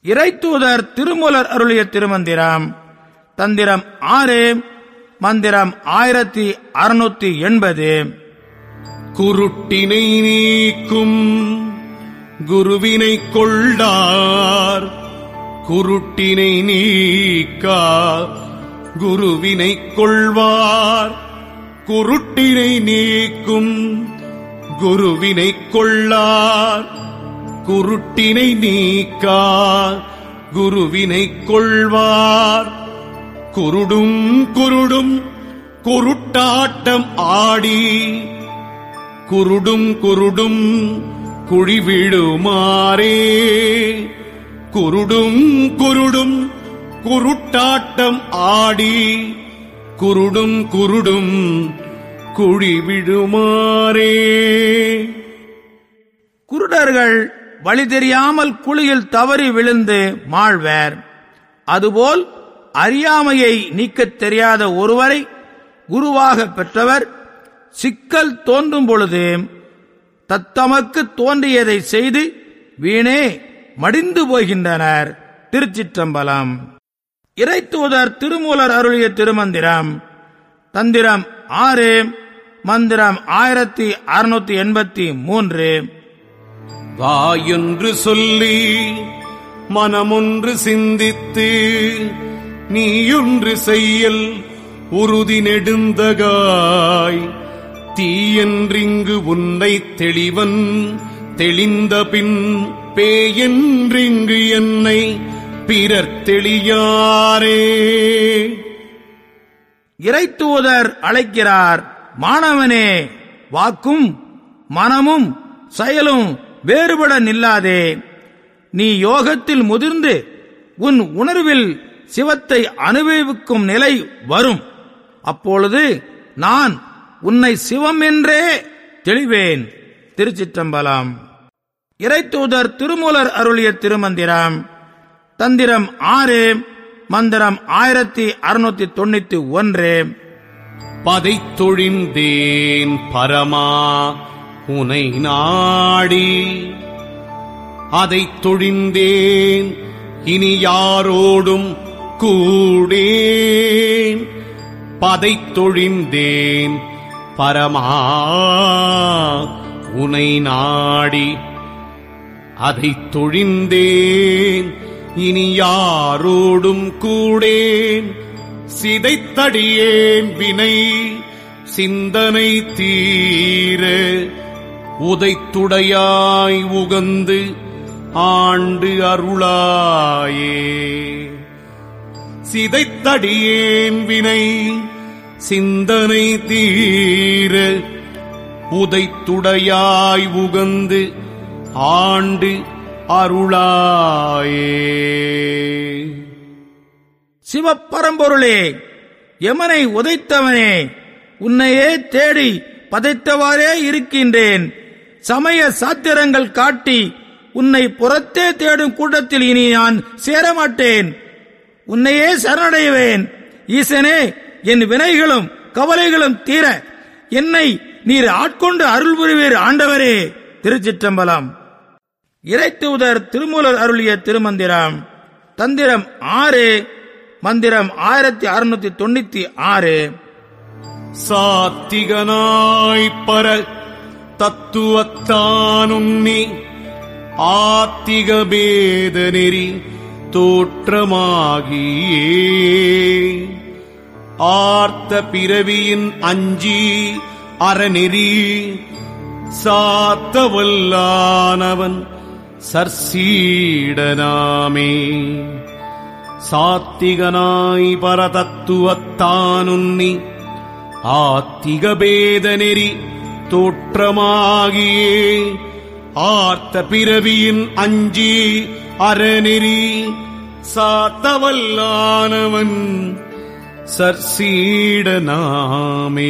இறைத்தூதர் திருமூலர் அருளிய திருமந்திரம் தந்திரம் ஆறு மந்திரம் ஆயிரத்தி அறுநூத்தி எண்பது குருட்டினை நீக்கும் குருவினை கொள்ளார் குருட்டினை நீக்கா குருவினை கொள்வார் குருட்டினை நீக்கும் குருவினை கொள்ளார் குருட்டினை நீக்கா குருவினை கொள்வார் குருடும் குருடும் குருட்டாட்டம் ஆடி குருடும் குருடும் குழி விழுமாறே குருடும் குருடும் குருட்டாட்டம் ஆடி குருடும் குருடும் குழி விழுமாறே குருடர்கள் வழி தெரியாமல் குழியில் தவறி விழுந்து மாழ்வர் அதுபோல் அறியாமையை நீக்கத் தெரியாத ஒருவரை குருவாக பெற்றவர் சிக்கல் தோன்றும் பொழுது தத்தமக்கு தோன்றியதை செய்து வீணே மடிந்து போகின்றனர் திருச்சிற்றம்பலம் இறைத்தூதர் திருமூலர் அருளிய திருமந்திரம் தந்திரம் ஆறு மந்திரம் ஆயிரத்தி அறுநூத்தி எண்பத்தி மூன்று வாயொன்று சொல்லி மனமொன்று சிந்தித்து நீயொன்று செய்யல் உறுதி நெடுந்தகாய் தீயன்றிங்கு உன்னை தெளிவன் தெளிந்த பின் பேயென்றிங்கு என்னை பிறர் தெளியாரே இறைத்தூதர் அழைக்கிறார் மாணவனே வாக்கும் மனமும் செயலும் வேறுபட நில்லாதே நீ யோகத்தில் முதிர்ந்து உன் உணர்வில் சிவத்தை அனுபவிக்கும் நிலை வரும் அப்பொழுது நான் உன்னை சிவம் என்றே தெளிவேன் திருச்சிற்றம்பலம் இறைத்தூதர் திருமூலர் அருளிய திருமந்திரம் தந்திரம் ஆறு மந்திரம் ஆயிரத்தி அறுநூத்தி தொண்ணூத்தி ஒன்று பதைத்தொழிந்தேன் பரமா உனை நாடி அதைத் தொழிந்தேன் இனி யாரோடும் கூடேன் பதைத்தொழிந்தேன் பரமா உனை நாடி அதைத் தொழிந்தேன் இனி யாரோடும் கூடேன் சிதைத்தடியேன் வினை சிந்தனை தீர உதைத்துடையாய் உகந்து ஆண்டு அருளாயே சிதைத்தடியேன் வினை சிந்தனை தீர உதைத்துடையாய் உகந்து ஆண்டு அருளாயே சிவப்பரம்பொருளே யமனை உதைத்தவனே உன்னையே தேடி பதைத்தவாறே இருக்கின்றேன் சமய சாத்திரங்கள் காட்டி உன்னை புறத்தே தேடும் கூட்டத்தில் இனி நான் சேரமாட்டேன் உன்னையே சரணடைவேன் ஈசனே என் வினைகளும் கவலைகளும் தீர என்னை நீர் ஆட்கொண்டு அருள் புரிவீர் ஆண்டவரே திருச்சிற்றம்பலம் இறைத்தூதர் திருமூலர் அருளிய திருமந்திரம் தந்திரம் ஆறு மந்திரம் ஆயிரத்தி அறுநூத்தி தொண்ணூத்தி ஆறு சாத்திகனாய் பர தத்துவத்தானுண்ணி ஆத்திக பேத நெறி தோற்றமாகியே ஆர்த்த பிறவியின் அஞ்சி அறநெறி சாத்தவல்லானவன் சர்சீடனாமே சாத்திகனாய் பரதத்துவத்தானுன்னி ஆத்திக பேத நெறி தோற்றமாகியே ஆர்த்த பிறவியின் அஞ்சி அறநெறி சாத்தவல்லானவன் சர்சீடனாமே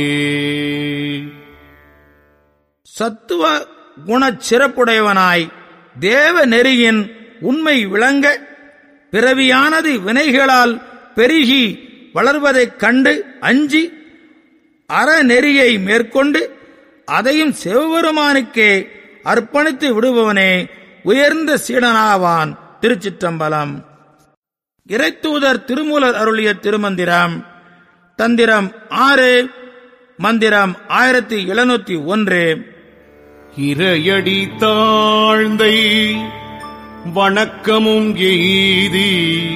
சத்துவ குணச் சிறப்புடையவனாய் தேவ நெறியின் உண்மை விளங்க பிறவியானது வினைகளால் பெருகி வளர்வதைக் கண்டு அஞ்சி அறநெறியை மேற்கொண்டு அதையும் சிவபெருமானுக்கே அர்ப்பணித்து விடுபவனே உயர்ந்த சீடனாவான் திருச்சிற்றம்பலம் இறைத்தூதர் திருமூலர் அருளிய திருமந்திரம் தந்திரம் ஆறு மந்திரம் ஆயிரத்தி எழுநூத்தி ஒன்று இரையடி தாழ்ந்தை வணக்கமும் எய்தி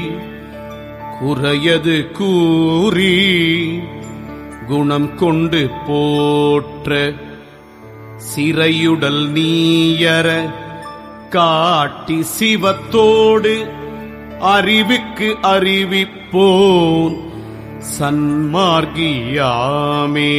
குறையது கூறி குணம் கொண்டு போற்ற சிறையுடல் நீயர காட்டி சிவத்தோடு அறிவுக்கு அறிவிப்போன் சன்மார்கியாமே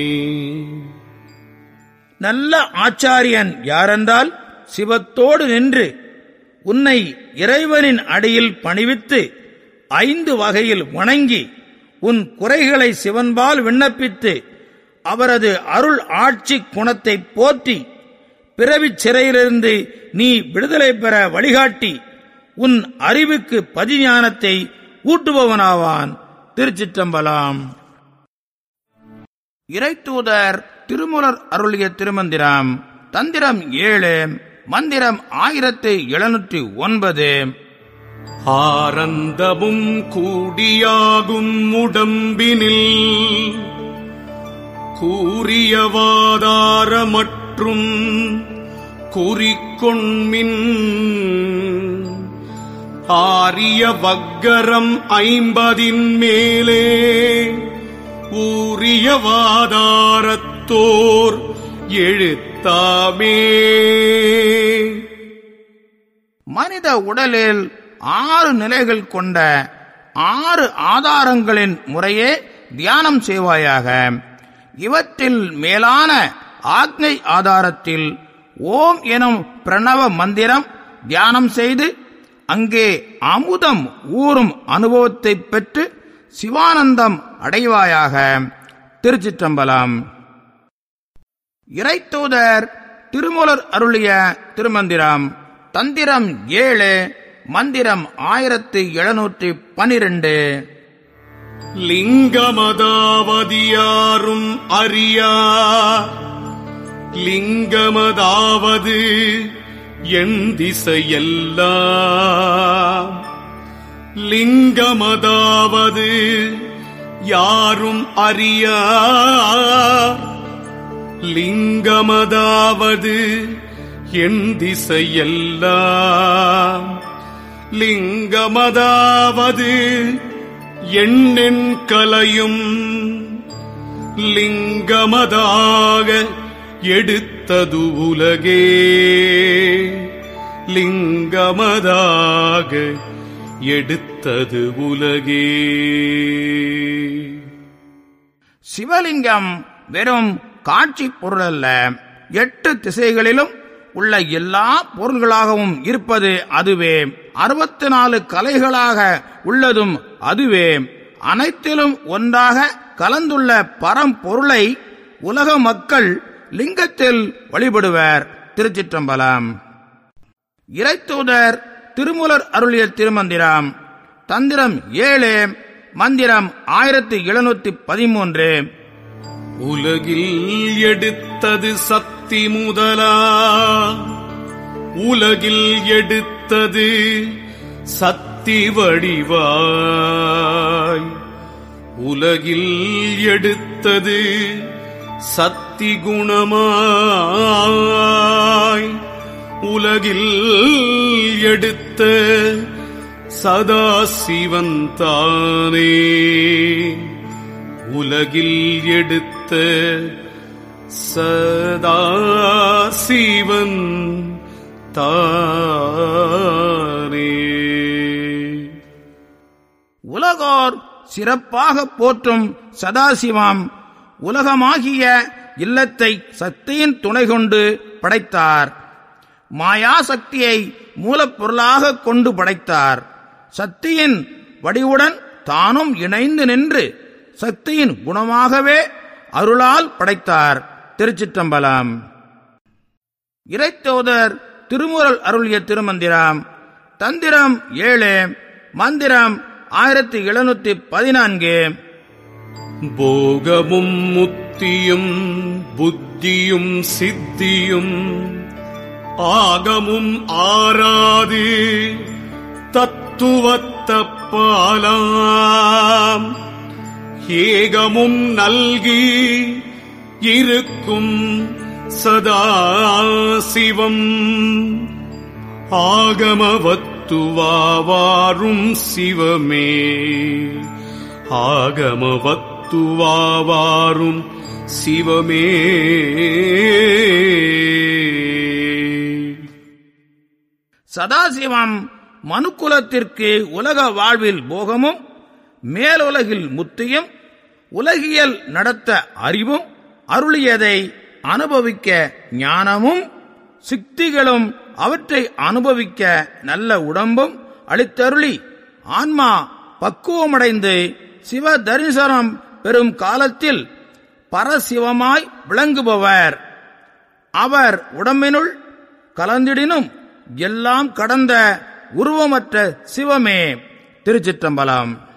நல்ல ஆச்சாரியன் யாரென்றால் சிவத்தோடு நின்று உன்னை இறைவனின் அடியில் பணிவித்து ஐந்து வகையில் வணங்கி உன் குறைகளை சிவன்பால் விண்ணப்பித்து அவரது அருள் ஆட்சி குணத்தை போற்றி பிறவிச் சிறையிலிருந்து நீ விடுதலை பெற வழிகாட்டி உன் அறிவுக்கு பதிஞானத்தை ஊட்டுபவனாவான் திருச்சிற்றம்பலம் இறைத்தூதர் திருமுலர் அருளிய திருமந்திரம் தந்திரம் ஏழு மந்திரம் ஆயிரத்தி எழுநூற்றி ஒன்பது ஆரந்தமும் கூடியாகும் உடம்பினில் கூறியவாதார மற்றும் குறிக்கொண்மின் ஆரிய வக்கரம் ஐம்பதின் மேலே ஊரியவாதாரத்தோர் எழுத்தாமே மனித உடலில் ஆறு நிலைகள் கொண்ட ஆறு ஆதாரங்களின் முறையே தியானம் செய்வாயாக இவற்றில் மேலான ஆக்ஞை ஆதாரத்தில் ஓம் எனும் பிரணவ மந்திரம் தியானம் செய்து அங்கே அமுதம் ஊறும் அனுபவத்தை பெற்று சிவானந்தம் அடைவாயாக திருச்சிற்றம்பலம் இறைத்தூதர் திருமூலர் அருளிய திருமந்திரம் தந்திரம் ஏழு மந்திரம் ஆயிரத்தி எழுநூற்றி பனிரெண்டு லிங்கமதாவதியாரும் அறியா லிங்கமதாவது என் திசையெல்லாம் லிங்கமதாவது யாரும் அறியா லிங்கமதாவது என் திசையெல்லாம் லிங்கமதாவது எண்ணென் கலையும் லிங்கமதாக எடுத்தது உலகே லிங்கமதாக எடுத்தது உலகே சிவலிங்கம் வெறும் காட்சி பொருள் அல்ல எட்டு திசைகளிலும் உள்ள எல்லா பொருள்களாகவும் இருப்பது அதுவே அறுபத்தி நாலு கலைகளாக உள்ளதும் அதுவே அனைத்திலும் ஒன்றாக கலந்துள்ள பரம்பொருளை உலக மக்கள் லிங்கத்தில் வழிபடுவர் திருச்சிற்றம்பலம் இறைத்தூதர் திருமூலர் அருளிய திருமந்திரம் தந்திரம் ஏழு மந்திரம் ஆயிரத்தி எழுநூத்தி பதிமூன்று உலகில் எடுத்தது சக்தி முதலா உலகில் எடுத்தது சக்தி வடிவாய் உலகில் எடுத்தது சக்தி குணமாய் உலகில் எடுத்த சதாசிவன் தானே உலகில் எடுத்த சதாசிவன் தானே உலகோர் சிறப்பாக போற்றும் சதாசிவம் உலகமாகிய இல்லத்தை சக்தியின் துணை கொண்டு படைத்தார் மாயா சக்தியை மூலப்பொருளாக கொண்டு படைத்தார் சக்தியின் வடிவுடன் தானும் இணைந்து நின்று சக்தியின் குணமாகவே அருளால் படைத்தார் திருச்சிற்றம்பலம் இறைத்தோதர் திருமுறள் அருளிய திருமந்திரம் தந்திரம் ஏழு மந்திரம் ஆயிரத்தி எழுநூத்தி பதினான்கு போகமும் முத்தியும் புத்தியும் சித்தியும் ஆகமும் ஆராது தத்துவத்தப்பாலாம் ஏகமும் நல்கி இருக்கும் சதாசிவம் ஆகமவத்துவாவாரும் சிவமே ஆகமவத்துவாவாரும் சிவமே சதாசிவம் மனுக்குலத்திற்கு உலக வாழ்வில் போகமும் மேலுலகில் முத்தியும் உலகியல் நடத்த அறிவும் அருளியதை அனுபவிக்க ஞானமும் சித்திகளும் அவற்றை அனுபவிக்க நல்ல உடம்பும் அளித்தருளி ஆன்மா பக்குவமடைந்து சிவ தரிசனம் பெறும் காலத்தில் பரசிவமாய் விளங்குபவர் அவர் உடம்பினுள் கலந்திடினும் எல்லாம் கடந்த உருவமற்ற சிவமே திருச்சிற்றம்பலம்